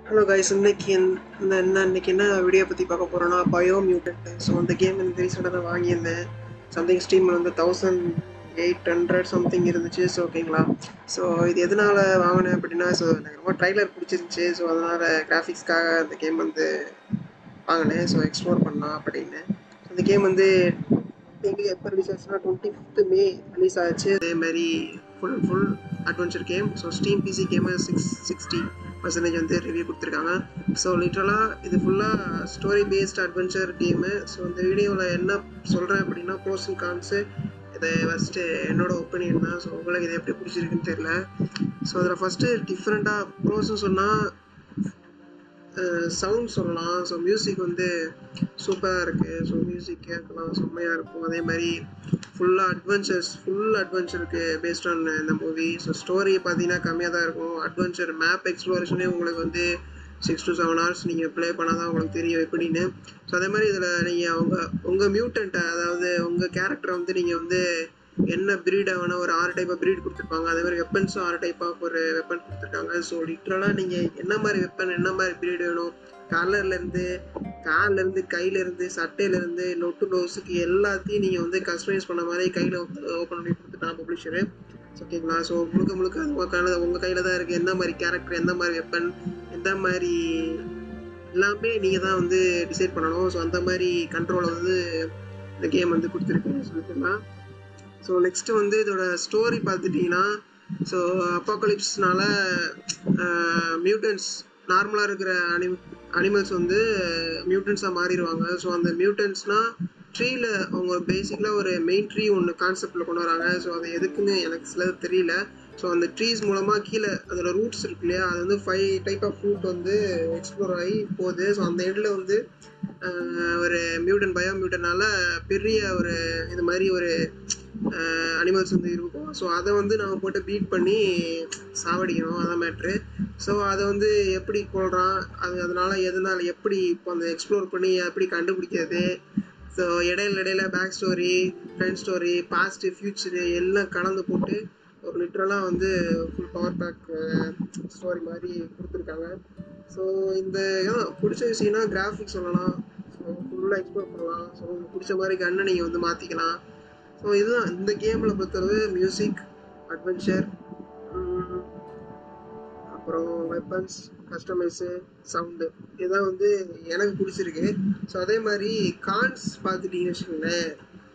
hello guys இன்னைக்கு இந்த இந்த- என்ன இன்னைக்கு என்ன வீடியோ பற்றி பார்க்க போகிறோன்னா பயோ மியூட்டன்ட் ஸோ அந்த கேம் இந்த ரீசெண்டாக தான் வாங்கியிருந்தேன் சம்திங் ஸ்டீமில் வந்து தௌசண்ட் எயிட் ஹண்ட்ரட் சம்திங் இருந்துச்சு ஸோ ஓகேங்களா ஸோ இது எதனால் வாங்கினேன் அப்படின்னா ஸோ எனக்கு ரொம்ப ட்ரைலர் பிடிச்சிருந்துச்சு ஸோ அதனால் கிராஃபிக்ஸ்க்காக அந்த கேம் வந்து வாங்கினேன் ஸோ எக்ஸ்ப்ளோர் பண்ணலாம் அப்படின்னு அந்த கேம் வந்து எங்கே எப்போ ரிலீஸ் ஆச்சுன்னா டுவெண்ட்டி ஃபிஃப்த்து மே ரிலீஸ் ஆச்சு அதே மாதிரி full full adventure game so Steam PC game six sixty percentage வந்து ரிவ்யூ கொடுத்துருக்காங்க ஸோ லிட்ரலாக இது ஃபுல்லாக story based adventure game so இந்த வீடியோவில் என்ன சொல்கிறேன் அப்படின்னா ப்ரோஸ் அண்ட் கான்ஸு இதை ஃபஸ்ட்டு என்னோட ஒப்பீனியன் தான் ஸோ உங்களுக்கு இது எப்படி பிடிச்சிருக்குன்னு தெரியல ஸோ அதில் ஃபஸ்ட்டு டிஃப்ரெண்ட்டாக ப்ரோஸ்ன்னு சொன்னால் சவுண்ட் சொல்லலாம் ஸோ மியூசிக் வந்து சூப்பராக இருக்குது ஸோ மியூசிக் கேட்கலாம் செம்மையாக இருக்கும் அதே மாதிரி ஃபுல்லாக அட்வென்ச்சர்ஸ் ஃபுல் அட்வென்ச்சருக்கு பேஸ்ட் ஆன் இந்த மூவி ஸோ ஸ்டோரி பார்த்தீங்கன்னா கம்மியாக தான் இருக்கும் அட்வென்ச்சர் மேப் எக்ஸ்ப்ளோரேஷனே உங்களுக்கு வந்து சிக்ஸ் டு செவன் ஹவர்ஸ் நீங்கள் ப்ளே பண்ணால் தான் உங்களுக்கு தெரியும் எப்படின்னு ஸோ அதே மாதிரி இதில் நீங்கள் அவங்க உங்கள் மியூட்டண்ட்டை அதாவது உங்கள் கேரக்டரை வந்து நீங்கள் வந்து என்ன breed ஆகணும் ஒரு ஆறு டைப் ஆஃப் breed கொடுத்துருப்பாங்க அதே மாதிரி வெப்பன்ஸும் ஆறு டைப் ஆஃப் ஒரு வெப்பன் கொடுத்துருக்காங்க ஸோ லிட்ரலாக நீங்கள் என்ன மாதிரி வெப்பன் என்ன மாதிரி breed வேணும் கலர்லேருந்து கால்லேருந்து கையிலேருந்து சட்டையிலேருந்து நொட்டு நோஸுக்கு எல்லாத்தையும் நீங்கள் வந்து கஸ்டமைஸ் பண்ண மாதிரி கையில் ஓப்பன் பண்ணி கொடுத்துட்டான் பப்ளிஷரு ஓகேங்களா ஸோ முழுக்க முழுக்க அது உங்கள் கையில் உங்கள் கையில் தான் இருக்குது எந்த மாதிரி கேரக்டர் எந்த மாதிரி வெப்பன் எந்த மாதிரி எல்லாமே நீங்கள் தான் வந்து டிசைட் பண்ணணும் ஸோ அந்த மாதிரி கண்ட்ரோலை வந்து இந்த கேம் வந்து கொடுத்துருக்கு சொல்லிட்டுலாம் ஸோ நெக்ஸ்ட்டு வந்து இதோட ஸ்டோரி பார்த்துட்டிங்கன்னா ஸோ அப்பாக்கலிப்ஸ்னால மியூட்டன்ஸ் நார்மலாக இருக்கிற அனி அனிமல்ஸ் வந்து மியூட்டன்ஸாக மாறிடுவாங்க ஸோ அந்த மியூட்டன்ஸ்னால் ட்ரீல அவங்க பேசிக்கலாக ஒரு மெயின் ட்ரீ ஒன்று கான்செப்டில் கொண்டு வராங்க ஸோ அது எதுக்குன்னு எனக்கு சிலது தெரியல ஸோ அந்த ட்ரீஸ் மூலமாக கீழே அதோட ரூட்ஸ் இருக்கு இல்லையா அது வந்து ஃபைவ் டைப் ஆஃப் ஃப்ரூட் வந்து எக்ஸ்ப்ளோர் ஆகி போகுது ஸோ அந்த எண்டில் வந்து ஆஹ், ஒரு மியூட்டன் பயோ மியூட்டனால பெரிய ஒரு இது மாதிரி ஒரு அனிமல்ஸ் வந்து இருக்கும் ஸோ அதை வந்து நம்ம போட்டு பீட் பண்ணி சாவடிக்கணும் அதான் மேட்ரு ஸோ அதை வந்து எப்படி கொள்றான் அது அதனால எதனால எப்படி இப்போ அந்த எக்ஸ்ப்ளோர் பண்ணி எப்படி கண்டுபிடிக்கிறது ஸோ இடையில இடையில back story friend story past future எல்லாம் கலந்து போட்டு ஒரு லிட்ரலாக வந்து ஃபுல் பவர் பேக் ஸ்டோரி மாதிரி கொடுத்துருக்காங்க ஸோ இந்த இதான் பிடிச்ச விஷயம்னா கிராஃபிக்ஸ் சொல்லலாம் ஸோ ஃபுல்லாக எக்ஸ்ப்ளோர் பண்ணலாம் ஸோ உங்களுக்கு பிடிச்ச மாதிரி கண்ணை நீங்கள் வந்து மாற்றிக்கலாம் ஸோ இதுதான் இந்த கேமில் பொறுத்தளவு மியூசிக் அட்வென்ச்சர் அப்புறம் வெப்பன்ஸ் கஸ்டமைஸு சவுண்டு இதுதான் வந்து எனக்கு பிடிச்சிருக்கு ஸோ அதே மாதிரி கான்ஸ் பார்த்துட்டீங்கன்னு வச்சுக்கோங்களேன்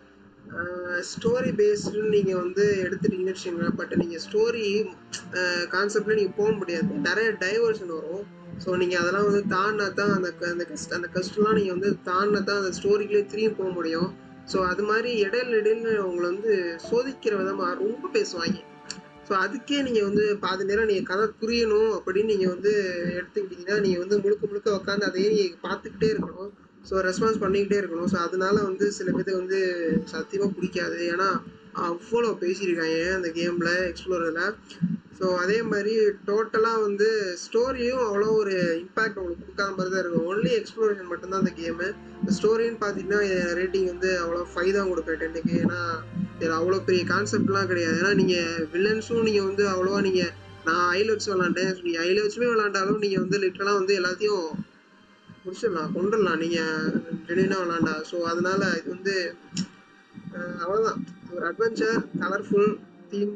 ஸ்டோரி பேஸ்டுன்னு நீங்கள் வந்து எடுத்துட்டீங்கன்னு வச்சுக்கோங்களேன் பட் நீங்கள் ஸ்டோரி கான்செப்டில் நீங்கள் போக முடியாது நிறைய டைவர்ஷன் வரும் ஸோ நீங்கள் அதெல்லாம் வந்து தாண்டினா தான் அந்த க- அந்த கஷ்ட அந்த கஷ்டம்லாம் நீங்கள் வந்து தாண்டினா தான் அந்த ஸ்டோரிக்குள்ளே திரும்பி போக முடியும் ஸோ அது மாதிரி இடையில இடையில உங்களை வந்து சோதிக்கிற விதமாக ரொம்ப பேசுவாங்க ஸோ அதுக்கே நீங்கள் வந்து பாதி நேரம் நீங்கள் கதை புரியணும் அப்படின்னு நீங்கள் வந்து எடுத்துக்கிட்டீங்கன்னா நீங்கள் வந்து முழுக்க முழுக்க உட்காந்து அதையே நீங்கள் பார்த்துக்கிட்டே இருக்கணும் ஸோ ரெஸ்பான்ஸ் பண்ணிக்கிட்டே இருக்கணும் ஸோ அதனால வந்து சில பேருக்கு வந்து சத்தியமாக பிடிக்காது ஏன்னா அவ்வளோ பேசியிருக்காங்க அந்த கேமில் எக்ஸ்ப்ளோரில் ஸோ அதே மாதிரி டோட்டலாக வந்து ஸ்டோரியும் அவ்வளோ ஒரு இம்பேக்ட் உங்களுக்கு கொடுக்காத மாதிரி தான் இருக்கும் ஒன்லி எக்ஸ்ப்ளோரேஷன் மட்டும்தான் அந்த கேமு ஸ்டோரின்னு பார்த்தீங்கன்னா ரேட்டிங் வந்து அவ்வளோ ஃபைவ் தான் கொடுப்பேன் டென்னுக்கு ஏன்னா இதில் அவ்வளோ பெரிய கான்செப்ட்லாம் கிடையாது ஏன்னா நீங்கள் வில்லன்ஸும் நீங்கள் வந்து அவ்வளோவா நீங்கள் நான் ஐல வச்சு விளாண்டேன் நீங்கள் ஐல வச்சுமே விளாண்டாலும் நீங்கள் வந்து லிட்டரலாக வந்து எல்லாத்தையும் முடிச்சிடலாம் கொண்டுடலாம் நீங்கள் ஜெனியூனாக விளாண்டா ஸோ அதனால இது வந்து அஹ், அவ்வளோதான் ஒரு அட்வென்ச்சர் கலர்ஃபுல் தீம்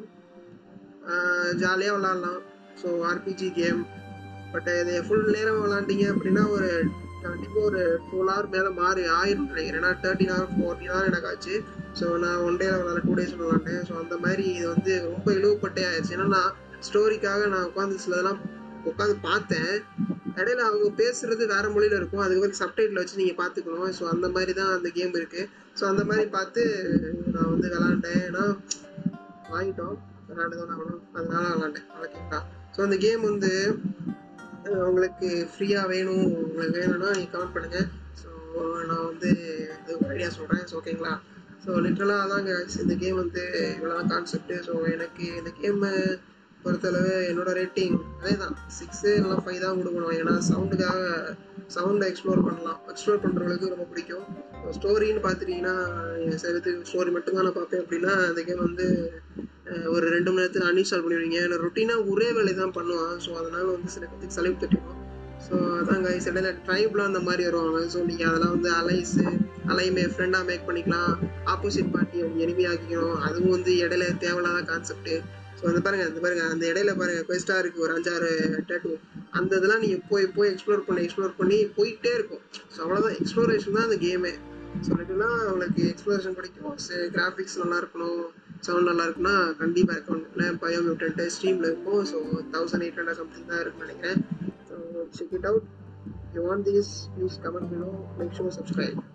ஜாலியாக விளாட்லாம் ஸோ ஆர்பிஜி கேம் பட் இதை ஃபுல் நேரம் விளாண்டீங்க அப்படின்னா ஒரு கண்டிப்பாக ஒரு டுவெல் ஹவர் மேலே மாறி ஆயிரும் நினைக்கிறேன் ஏன்னா தேர்ட்டின் ஹவர் ஃபோர்டீன் ஹவர் எனக்கு ஆச்சு ஸோ நான் ஒன் டேல விளாட டூ டேஸ் விளாண்டேன் ஸோ அந்த மாதிரி இது வந்து ரொம்ப இழுவப்பட்டே ஆயிடுச்சு ஏன்னா நான் ஸ்டோரிக்காக நான் உட்காந்து சிலதெல்லாம் உட்காந்து பார்த்தேன் இடையில அவங்க பேசுறது வேற மொழியில இருக்கும் அதுக்கு சப்டைட்டில் வச்சு நீங்கள் பார்த்துக்கணும் ஸோ அந்த மாதிரி தான் அந்த கேம் இருக்கு ஸோ அந்த மாதிரி பார்த்து நான் வந்து விளாண்டேன் ஏன்னா வாங்கிட்டோம் விளாண்டு தான் ஆகணும் அதனால விளாண்டேன் ஓகேங்களா ஸோ அந்த கேம் வந்து அஹ், உங்களுக்கு ஃப்ரீயாக வேணும் உங்களுக்கு வேணும்னா நீங்கள் கமெண்ட் பண்ணுங்கள் ஸோ நான் வந்து இது ஒரு ஐடியா சொல்கிறேன் ஸோ ஓகேங்களா ஸோ லிட்ரலாக அதாங்க இந்த கேம் வந்து இவ்வளோ தான் கான்செப்ட்டு ஸோ எனக்கு இந்த கேமு பொறுத்தளவு என்னோட ரேட்டிங் அதே தான் சிக்ஸு இல்லைனா ஃபைவ் தான் கொடுக்கணும் ஏன்னா சவுண்டுக்காக சவுண்டை எக்ஸ்ப்ளோர் பண்ணலாம் எக்ஸ்ப்ளோர் பண்ணுறவங்களுக்கு ரொம்ப பிடிக்கும் ஸ்டோரின்னு பார்த்துட்டிங்கன்னா சிலத்துக்கு ஸ்டோரி மட்டும்தான் நான் பார்ப்பேன் அப்படின்னா அந்த கேம் வந்து அஹ், ஒரு ரெண்டு மணி நேரத்தில் அன்இன்ஸ்டால் பண்ணிடுவீங்க ஏன்னா ரொட்டீனாக ஒரே வேலை தான் பண்ணுவான் ஸோ அதனால் வந்து சில பேத்துக்கு சலிப்பு தட்டிடும் ஸோ அதான் கைஸ் இடையில ட்ரைப்லாம் அந்த மாதிரி வருவாங்க ஸோ நீங்கள் அதெல்லாம் வந்து அலைஸு அலைமே ஃப்ரெண்டாக மேக் பண்ணிக்கலாம் ஆப்போசிட் பார்ட்டி எனிமி ஆக்கிக்கணும் அதுவும் வந்து இடையில தேவையில்லாத கான்செப்ட்டு ஸோ அந்த பாருங்க அந்த பாருங்க அந்த இடையில பாருங்க கொஸ்டா இருக்கு ஒரு அஞ்சாறு டேட்டு அந்த இதெல்லாம் நீங்கள் போய் போய் எக்ஸ்ப்ளோர் பண்ணி எக்ஸ்ப்ளோர் பண்ணி போயிட்டே இருக்கும் ஸோ அவ்வளோதான் எக்ஸ்ப்ளோரேஷன் தான் அந்த கேமே சொல்லிட்டுனா உங்களுக்கு எக்ஸ்ப்ளோரேஷன் பிடிக்கும் கிராஃபிக்ஸ் நல்லா இருக்கணும் சவுண்ட் நல்லா இருக்குன்னா கண்டிப்பாக இருக்கும் பயோ மியூட்டன்ட்டு ஸ்ட்ரீமில் இருக்கும் so thousand eight hundred something தான் இருக்குன்னு நினைக்கிறேன் so check it out you want this please comment below make sure subscribe